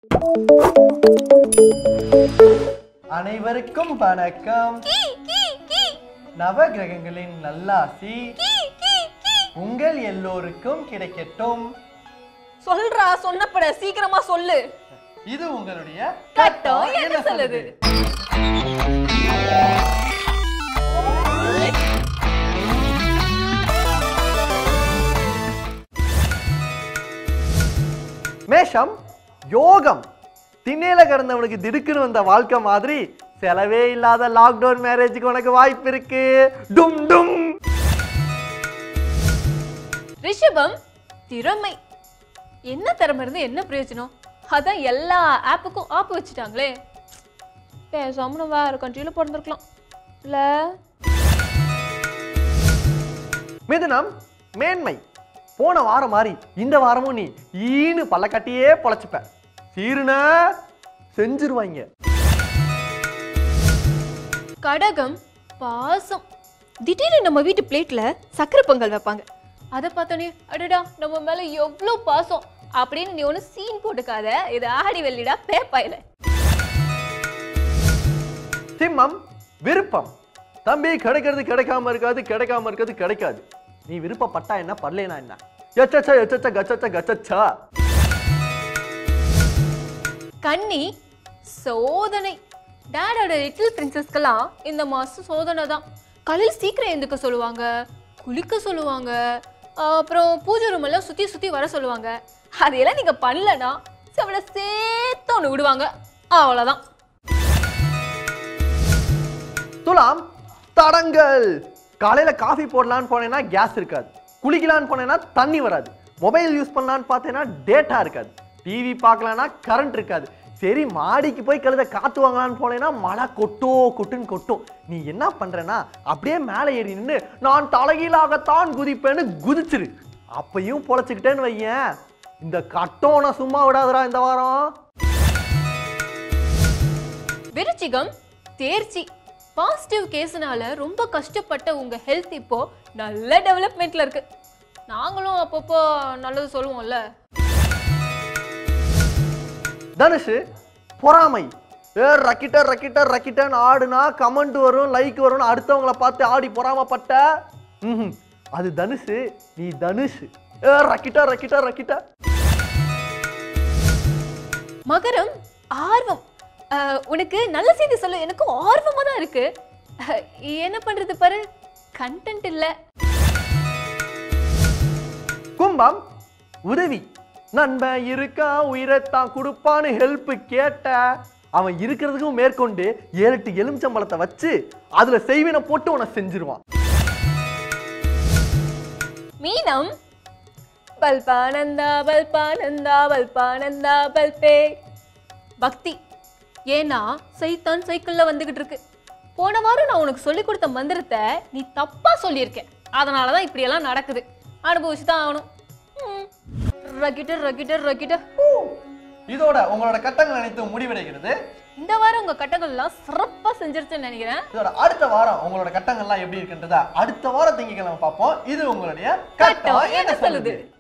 அனைவருக்கும் வணக்கம் நவகிரகங்களின் நல்லாசி உங்கள் எல்லோருக்கும் கிடைக்கட்டும் சொல்றா சொன்னப்பட சீக்கிரமா சொல்லு இது உங்களுடைய கட்டம் என்ன சொல்லுது மேஷம் யோகம் திண்ணையில கிடந்தவனுக்கு திடுக்குன்னு வந்த வாழ்க்கை மாதிரி செலவே இல்லாத லாக்டவுன் மேரேஜுக்கு உனக்கு வாய்ப்பு இருக்கு டும் டும் ரிஷபம் திறமை என்ன திறமை இருந்து என்ன பிரயோஜனம் அதான் எல்லா ஆப்புக்கும் ஆப் வச்சுட்டாங்களே பேசாம நம்ம வேற கண்ட்ரியில பிறந்திருக்கலாம் இல்ல மிதுனம் மேன்மை போன வாரம் மாதிரி இந்த வாரமும் நீ ஈனு பல்ல கட்டியே பொழைச்சுப்ப சீருன செஞ்சிருவாங்க கடகம் பாசம் திடீர்னு நம்ம வீட்டு பிளேட்ல சக்கரை பொங்கல் வைப்பாங்க அதை பார்த்தோன்னே அடடா நம்ம மேல எவ்வளோ பாசம் அப்படின்னு நீ ஒன்று சீன் போட்டுக்காத இது ஆடி வெள்ளிடா பேப்பாயில சிம்மம் விருப்பம் தம்பி கிடைக்கிறது கிடைக்காம இருக்காது கிடைக்காம இருக்கிறது கிடைக்காது நீ விருப்பப்பட்டா என்ன படலைனா என்ன எச்சச்சா எச்சச்சா கச்சச்சா கச்சச்சா கன்னி சோதனை டேடோட லிட்டில் பிரின்சஸ்க்கெல்லாம் இந்த மாதம் சோதனை தான் காலையில் சீக்கிரம் எழுந்துக்க சொல்லுவாங்க குளிக்க சொல்லுவாங்க ஆஹ் அப்புறம் பூஜை ரூம் எல்லாம் சுற்றி சுற்றி வர சொல்லுவாங்க அதையெல்லாம் நீங்கள் பண்ணலனா அவளை சேர்த்து ஒன்று விடுவாங்க அவ்வளோதான் துலாம் தடங்கள் காலையில காஃபி போடலான்னு போனேன்னா கேஸ் இருக்காது குளிக்கலான்னு போனேன்னா தண்ணி வராது மொபைல் யூஸ் பண்ணலான்னு பார்த்தேன்னா டேட்டா இருக்காது டிவி பார்க்கலான்னா கரண்ட் இருக்காது சரி மாடிக்கு போய் கழுத காத்து வாங்கலான்னு போனேன்னா மழை கொட்டோ கொட்டுன்னு கொட்டும் நீ என்ன பண்றேன்னா அப்படியே மேலே ஏறி நின்று நான் தலைகீழாகத்தான் குதிப்பேன்னு குதிச்சிரு அப்பையும் பொழைச்சிக்கிட்டேன்னு வையேன் இந்த கட்டம் நான் சும்மா விடாதடா இந்த வாரம் விருச்சிகம் தேர்ச்சி பாசிட்டிவ் கேஸ்னால ரொம்ப கஷ்டப்பட்ட உங்க ஹெல்த் இப்போ நல்ல டெவலப்மெண்ட்ல இருக்கு நாங்களும் அப்பப்போ நல்லது சொல்லுவோம்ல தனுஷு பொறாமை ஏ ரக்கிட்ட ரக்கிட்ட ரக்கிட்டன்னு ஆடுனா கமெண்ட் வரும் லைக் வரும்னு அடுத்தவங்கள பார்த்து ஆடி பொறாமப்பட்ட ம்ஹும். அது தனுஷு நீ தனுஷு ஏ ரக்கிட்ட ரக்கிட்ட ரக்கிட்ட மகரம் ஆர்வம் அஹ், உனக்கு நல்ல செய்தி சொல்ல எனக்கு ஆர்வமா தான் இருக்கு அஹ், என்ன பண்றது பாரு கண்டென்ட் இல்ல கும்பம் உதவி நண்பன் இருக்கா உயிரைத்தான் கொடுப்பான்னு ஹெல்ப் கேட்ட அவன் இருக்கிறதுக்கும் மேற்கொண்டு ஏழு எட்டு எலுமிச்சம்பழத்தை வச்சு அதுல செய்வினை போட்டு உன செஞ்சிருவான் மீனம் பல்பானந்தா பல்பானந்தா பல்பானந்தா பல்பே பக்தி ஏன்னா சைத்தான் சைக்கிள்ல வந்துகிட்டு இருக்கு போன வாரம் நான் உனக்கு சொல்லி கொடுத்த மந்திரத்தை நீ தப்பா சொல்லியிருக்க அதனால தான் இப்படியெல்லாம் நடக்குது அனுபவிச்சு தான் ஆகணும் ம். ரகிட்ட ரகிட்ட ரகிட்ட இதோட உங்களோட கட்டங்கள் அனைத்தும் முடிவடைகிறது இந்த வாரம் உங்க கட்டங்கள் எல்லாம் சிறப்பா செஞ்சிருச்சுன்னு நினைக்கிறேன் இதோட அடுத்த வாரம் உங்களோட கட்டங்கள்லாம் எப்படி இருக்குன்றத அடுத்த வாரம் திங்கக்கிழமை பார்ப்போம் இது உங்களுடைய கட்டம் என்ன சொல்லுது?